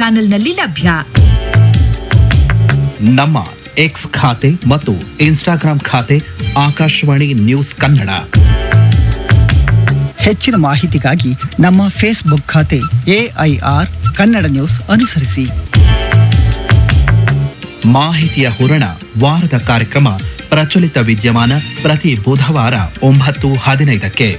ಚಾನೆಲ್ನಲ್ಲಿ ಲಭ್ಯ ನಮ್ಮ ಎಕ್ಸ್ ಖಾತೆ ಮತ್ತು ಇನ್ಸ್ಟಾಗ್ರಾಂ ಖಾತೆ ಆಕಾಶವಾಣಿ ನ್ಯೂಸ್ ಕನ್ನಡ ಹೆಚ್ಚಿನ ಮಾಹಿತಿಗಾಗಿ ನಮ್ಮ ಫೇಸ್ಬುಕ್ ಖಾತೆ ಎಐಆರ್ ಕನ್ನಡ ನ್ಯೂಸ್ ಅನುಸರಿಸಿ ಮಾಹಿತಿಯ ಹೂರಣ ವಾರದ ಕಾರ್ಯಕ್ರಮ ಪ್ರಚಲಿತ ವಿದ್ಯಮಾನ ಪ್ರತಿ ಬುಧವಾರ ಒಂಬತ್ತು ಹದಿನೈದಕ್ಕೆ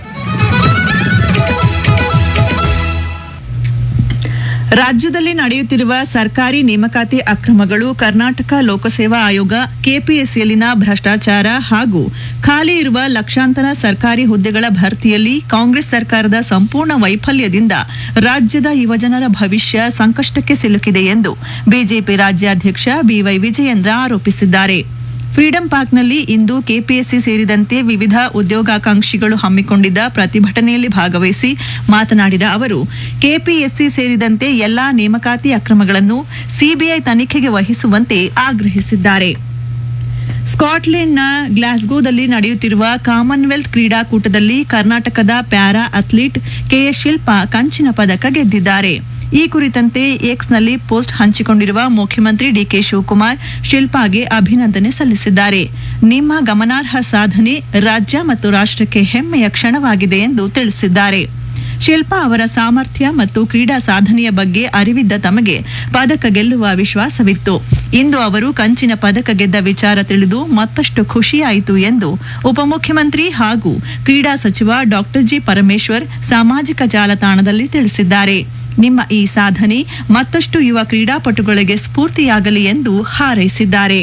ರಾಜ್ಯದಲ್ಲಿ ನಡೆಯುತ್ತಿರುವ ಸರ್ಕಾರಿ ನೇಮಕಾತಿ ಅಕ್ರಮಗಳು ಕರ್ನಾಟಕ ಲೋಕಸೇವಾ ಆಯೋಗ ಕೆಪಿಎಸ್ಸಿಯಲ್ಲಿನ ಭ್ರಷ್ಟಾಚಾರ ಹಾಗೂ ಖಾಲಿ ಇರುವ ಲಕ್ಷಾಂತರ ಸರ್ಕಾರಿ ಹುದ್ದೆಗಳ ಭರ್ತಿಯಲ್ಲಿ ಕಾಂಗ್ರೆಸ್ ಸರ್ಕಾರದ ಸಂಪೂರ್ಣ ವೈಫಲ್ಯದಿಂದ ರಾಜ್ಯದ ಯುವಜನರ ಭವಿಷ್ಯ ಸಂಕಷ್ಟಕ್ಕೆ ಸಿಲುಕಿದೆ ಎಂದು ಬಿಜೆಪಿ ರಾಜ್ಯಾಧ್ಯಕ್ಷ ಬಿವೈ ವಿಜಯೇಂದ್ರ ಆರೋಪಿಸಿದ್ದಾರೆ ಫ್ರೀಡಂ ಪಾರ್ಕ್ನಲ್ಲಿ ಇಂದು ಕೆಪಿಎಸ್ಸಿ ಸೇರಿದಂತೆ ವಿವಿಧ ಉದ್ಯೋಗಾಕಾಂಕ್ಷಿಗಳು ಹಮ್ಮಿಕೊಂಡಿದ್ದ ಪ್ರತಿಭಟನೆಯಲ್ಲಿ ಭಾಗವಹಿಸಿ ಮಾತನಾಡಿದ ಅವರು ಕೆಪಿಎಸ್ಸಿ ಸೇರಿದಂತೆ ಎಲ್ಲಾ ನೇಮಕಾತಿ ಅಕ್ರಮಗಳನ್ನು ಸಿಬಿಐ ತನಿಖೆಗೆ ವಹಿಸುವಂತೆ ಆಗ್ರಹಿಸಿದ್ದಾರೆ ಸ್ಕಾಟ್ಲೆಂಡ್ನ ಗ್ಲಾಸ್ಗೋದಲ್ಲಿ ನಡೆಯುತ್ತಿರುವ ಕಾಮನ್ವೆಲ್ತ್ ಕ್ರೀಡಾಕೂಟದಲ್ಲಿ ಕರ್ನಾಟಕದ ಪ್ಯಾರಾ ಅಥ್ಲೀಟ್ ಕೆಎಸ್ ಶಿಲ್ಪಾ ಕಂಚಿನ ಪದಕ ಗೆದ್ದಿದ್ದಾರೆ ಈ ಕುರಿತಂತೆ ಎಕ್ಸ್ನಲ್ಲಿ ಪೋಸ್ಟ್ ಹಂಚಿಕೊಂಡಿರುವ ಮುಖ್ಯಮಂತ್ರಿ ಡಿಕೆ ಶಿವಕುಮಾರ್ ಶಿಲ್ಪಾಗೆ ಅಭಿನಂದನೆ ಸಲ್ಲಿಸಿದ್ದಾರೆ ನಿಮ್ಮ ಗಮನಾರ್ಹ ಸಾಧನೆ ರಾಜ್ಯ ಮತ್ತು ರಾಷ್ಟ್ರಕ್ಕೆ ಹೆಮ್ಮೆಯ ಕ್ಷಣವಾಗಿದೆ ಎಂದು ತಿಳಿಸಿದ್ದಾರೆ ಶಿಲ್ಪಾ ಅವರ ಸಾಮರ್ಥ್ಯ ಮತ್ತು ಕ್ರೀಡಾ ಸಾಧನೆಯ ಬಗ್ಗೆ ಅರಿವಿದ್ದ ತಮಗೆ ಪದಕ ಗೆಲ್ಲುವ ವಿಶ್ವಾಸವಿತ್ತು ಇಂದು ಅವರು ಕಂಚಿನ ಪದಕ ಗೆದ್ದ ವಿಚಾರ ತಿಳಿದು ಮತ್ತಷ್ಟು ಖುಷಿಯಾಯಿತು ಎಂದು ಉಪಮುಖ್ಯಮಂತ್ರಿ ಹಾಗೂ ಕ್ರೀಡಾ ಸಚಿವ ಡಾಕ್ಟರ್ ಜಿ ಪರಮೇಶ್ವರ್ ಸಾಮಾಜಿಕ ಜಾಲತಾಣದಲ್ಲಿ ತಿಳಿಸಿದ್ದಾರೆ ನಿಮ್ಮ ಈ ಸಾಧನೆ ಮತ್ತಷ್ಟು ಯುವ ಕ್ರೀಡಾಪಟುಗಳಿಗೆ ಸ್ಫೂರ್ತಿಯಾಗಲಿ ಎಂದು ಹಾರೈಸಿದ್ದಾರೆ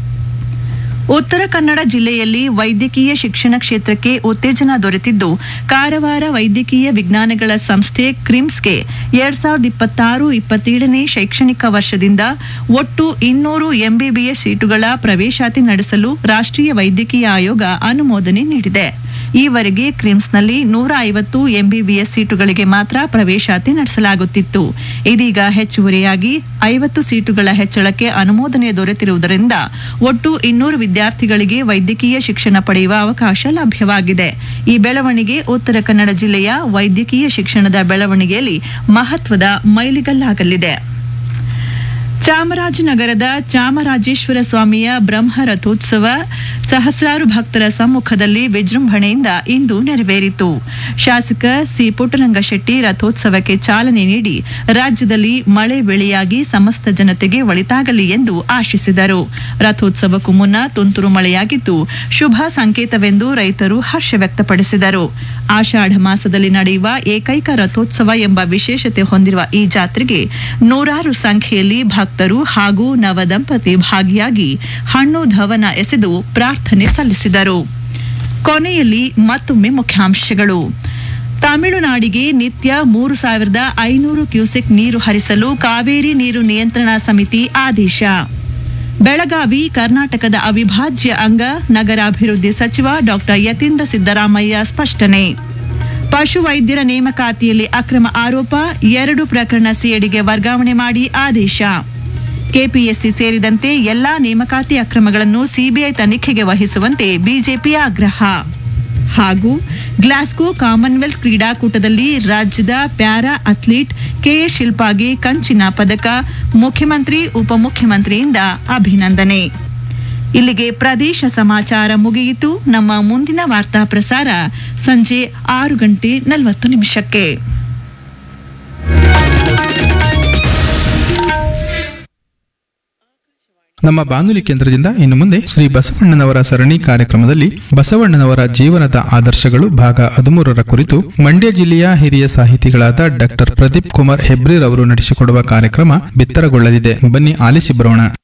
ಉತ್ತರ ಕನ್ನಡ ಜಿಲ್ಲೆಯಲ್ಲಿ ವೈದ್ಯಕೀಯ ಶಿಕ್ಷಣ ಕ್ಷೇತ್ರಕ್ಕೆ ಉತ್ತೇಜನ ದೊರೆತಿದ್ದು ಕಾರವಾರ ವೈದ್ಯಕೀಯ ವಿಜ್ಞಾನಗಳ ಸಂಸ್ಥೆ ಕ್ರಿಮ್ಸ್ಗೆ ಎರಡ್ ಸಾವಿರದ ಇಪ್ಪತ್ತಾರು ಇಪ್ಪತ್ತೇಳನೇ ಶೈಕ್ಷಣಿಕ ವರ್ಷದಿಂದ ಒಟ್ಟು ಇನ್ನೂರು ಎಂಬಿಬಿಎಸ್ ಸೀಟುಗಳ ಪ್ರವೇಶಾತಿ ನಡೆಸಲು ರಾಷ್ಟ್ರೀಯ ವೈದ್ಯಕೀಯ ಆಯೋಗ ಅನುಮೋದನೆ ನೀಡಿದೆ ಈವರೆಗೆ ಕ್ರಿಮ್ಸ್ನಲ್ಲಿ ನೂರ ಐವತ್ತು ಎಂಬಿಬಿಎಸ್ ಸೀಟುಗಳಿಗೆ ಮಾತ್ರ ಪ್ರವೇಶಾತಿ ನಡೆಸಲಾಗುತ್ತಿತ್ತು ಇದೀಗ ಹೆಚ್ಚುವರಿಯಾಗಿ ಐವತ್ತು ಸೀಟುಗಳ ಹೆಚ್ಚಳಕ್ಕೆ ಅನುಮೋದನೆ ದೊರೆತಿರುವುದರಿಂದ ಒಟ್ಟು ಇನ್ನೂರು ವಿದ್ಯಾರ್ಥಿಗಳಿಗೆ ವೈದ್ಯಕೀಯ ಶಿಕ್ಷಣ ಪಡೆಯುವ ಅವಕಾಶ ಲಭ್ಯವಾಗಿದೆ ಈ ಬೆಳವಣಿಗೆ ಉತ್ತರ ಕನ್ನಡ ಜಿಲ್ಲೆಯ ವೈದ್ಯಕೀಯ ಶಿಕ್ಷಣದ ಬೆಳವಣಿಗೆಯಲ್ಲಿ ಮಹತ್ವದ ಮೈಲಿಗಲ್ಲಾಗಲಿದೆ ಚಾಮರಾಜನಗರದ ಚಾಮರಾಜೇಶ್ವರ ಸ್ವಾಮಿಯ ಬ್ರಹ್ಮ ರಥೋತ್ಸವ ಸಹಸ್ರಾರು ಭಕ್ತರ ಸಮ್ಮುಖದಲ್ಲಿ ವಿಜೃಂಭಣೆಯಿಂದ ಇಂದು ನೆರವೇರಿತು ಶಾಸಕ ಸಿ ಪುಟ್ಟರಂಗ ಶೆಟ್ಟಿ ರಥೋತ್ಸವಕ್ಕೆ ಚಾಲನೆ ನೀಡಿ ರಾಜ್ಯದಲ್ಲಿ ಮಳೆ ಬೆಳೆಯಾಗಿ ಸಮಸ್ತ ಜನತೆಗೆ ಒಳಿತಾಗಲಿ ಎಂದು ಆಶಿಸಿದರು ರಥೋತ್ಸವಕ್ಕೂ ಮುನ್ನ ತುಂತುರು ಮಳೆಯಾಗಿದ್ದು ಶುಭ ಸಂಕೇತವೆಂದು ರೈತರು ಹರ್ಷ ವ್ಯಕ್ತಪಡಿಸಿದರು ಆಷಾಢ ಮಾಸದಲ್ಲಿ ನಡೆಯುವ ಏಕೈಕ ರಥೋತ್ಸವ ಎಂಬ ವಿಶೇಷತೆ ಹೊಂದಿರುವ ಈ ಜಾತ್ರೆಗೆ ನೂರಾರು ಸಂಖ್ಯೆಯಲ್ಲಿ ಭಕ್ತರು ಹಾಗೂ ನವದಂಪತಿ ಭಾಗಿಯಾಗಿ ಹಣ್ಣು ಧವನ ಎಸೆದು ಪ್ರಾರ್ಥನೆ ಸಲ್ಲಿಸಿದರು ಕೊನೆಯಲ್ಲಿ ಮತ್ತೊಮ್ಮೆ ಮುಖ್ಯಾಂಶಗಳು ತಮಿಳುನಾಡಿಗೆ ನಿತ್ಯ ಮೂರು ಸಾವಿರದ ಐನೂರು ಕ್ಯೂಸೆಕ್ ನೀರು ಹರಿಸಲು ಕಾವೇರಿ ನೀರು ನಿಯಂತ್ರಣಾ ಸಮಿತಿ ಆದೇಶ ಬೆಳಗಾವಿ ಕರ್ನಾಟಕದ ಅವಿಭಾಜ್ಯ ಅಂಗ ನಗರಾಭಿವೃದ್ಧಿ ಸಚಿವ ಡಾಕ್ಟರ್ ಯತೀಂದ್ರ ಸಿದ್ದರಾಮಯ್ಯ ಸ್ಪಷ್ಟನೆ ಪಶುವೈದ್ಯರ ನೇಮಕಾತಿಯಲ್ಲಿ ಅಕ್ರಮ ಆರೋಪ ಎರಡು ಪ್ರಕರಣ ಸಿಐಡಿಗೆ ವರ್ಗಾವಣೆ ಮಾಡಿ ಆದೇಶ ಕೆಪಿಎಸ್ಸಿ ಸೇರಿದಂತೆ ಎಲ್ಲಾ ನೇಮಕಾತಿ ಅಕ್ರಮಗಳನ್ನು ಸಿಬಿಐ ತನಿಖೆಗೆ ವಹಿಸುವಂತೆ ಬಿಜೆಪಿ ಆಗ್ರಹ ಹಾಗೂ ಗ್ಲಾಸ್ಗೋ ಕಾಮನ್ವೆಲ್ತ್ ಕ್ರೀಡಾಕೂಟದಲ್ಲಿ ರಾಜ್ಯದ ಪ್ಯಾರಾ ಅಥ್ಲೀಟ್ ಕೆಎ ಶಿಲ್ಪಾಗೆ ಕಂಚಿನ ಪದಕ ಮುಖ್ಯಮಂತ್ರಿ ಉಪಮುಖ್ಯಮಂತ್ರಿಯಿಂದ ಅಭಿನಂದನೆ ಇಲ್ಲಿಗೆ ಪ್ರದೇಶ ಸಮಾಚಾರ ಮುಗಿಯಿತು ನಮ್ಮ ಮುಂದಿನ ವಾರ್ತಾ ಪ್ರಸಾರ ಸಂಜೆ ಆರು ಗಂಟೆ ನಲವತ್ತು ನಿಮಿಷಕ್ಕೆ ನಮ್ಮ ಬಾನುಲಿ ಕೇಂದ್ರದಿಂದ ಇನ್ನು ಮುಂದೆ ಶ್ರೀ ಬಸವಣ್ಣನವರ ಸರಣಿ ಕಾರ್ಯಕ್ರಮದಲ್ಲಿ ಬಸವಣ್ಣನವರ ಜೀವನದ ಆದರ್ಶಗಳು ಭಾಗ ಹದಿಮೂರರ ಕುರಿತು ಮಂಡ್ಯ ಜಿಲ್ಲೆಯ ಹಿರಿಯ ಸಾಹಿತಿಗಳಾದ ಡಾಕ್ಟರ್ ಪ್ರದೀಪ್ ಕುಮಾರ್ ಹೆಬ್ರಿರ್ ಅವರು ನಡೆಸಿಕೊಡುವ ಕಾರ್ಯಕ್ರಮ ಬಿತ್ತರಗೊಳ್ಳಲಿದೆ ಬನ್ನಿ ಆಲಿಸಿ ಬರೋಣ